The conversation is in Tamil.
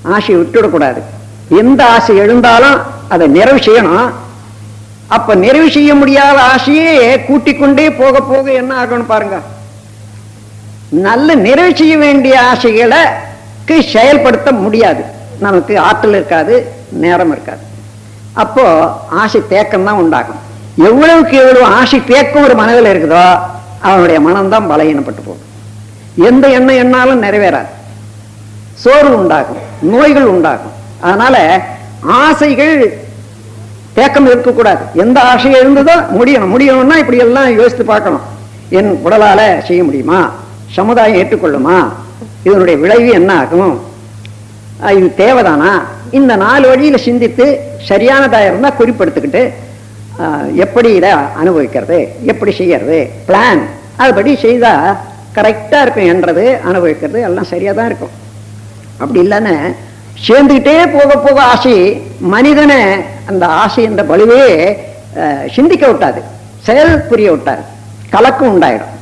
ஆசையை விட்டுவிடக்கூடாது எந்த ஆசை எழுந்தாலும் அதை நிறைவு செய்யணும் அப்ப நிறைவு செய்ய முடியாத ஆசையே கூட்டிக் கொண்டே போக போக என்ன ஆகணும் பாருங்க நல்ல நிறைவு செய்ய வேண்டிய ஆசைகளுக்கு செயல்படுத்த முடியாது நமக்கு ஆற்றல் இருக்காது நேரம் இருக்காது அப்போ ஆசை தேக்கம் தான் உண்டாகும் எவ்வளவுக்கு எவ்வளவு ஆசை தேக்கம் ஒரு மனதில் இருக்குதோ அவனுடைய மனம்தான் பலகீனப்பட்டு போகும் எந்த எண்ணம் எண்ணாலும் நிறைவேறாது சோர்வு உண்டாகும் நோய்கள் உண்டாகும் அதனால ஆசைகள் தேக்கம் இருக்கக்கூடாது எந்த ஆசை இருந்ததோ முடியணும் முடியணும்னா இப்படி எல்லாம் யோசித்து பார்க்கணும் என் உடலால செய்ய முடியுமா சமுதாயம் ஏற்றுக்கொள்ளுமா இதனுடைய விளைவு என்ன ஆகும் அஹ் இது தேவைதானா இந்த நாலு வழியில சிந்தித்து சரியானதா இருந்தா குறிப்பெடுத்துக்கிட்டு அஹ், எப்படி இதை அனுபவிக்கிறது எப்படி செய்யறது பிளான் அதுபடி செய்தா கரெக்டா இருக்கும் என்றது அனுபவிக்கிறது எல்லாம் சரியா தான் இருக்கும் அப்படி இல்லைன்னு சேர்ந்துக்கிட்டே போக போக ஆசை மனிதனை அந்த ஆசை என்ற பலுவே அஹ், சிந்திக்க விட்டாது செயல் புரிய விட்டாரு கலக்கம் உண்டாயிடும்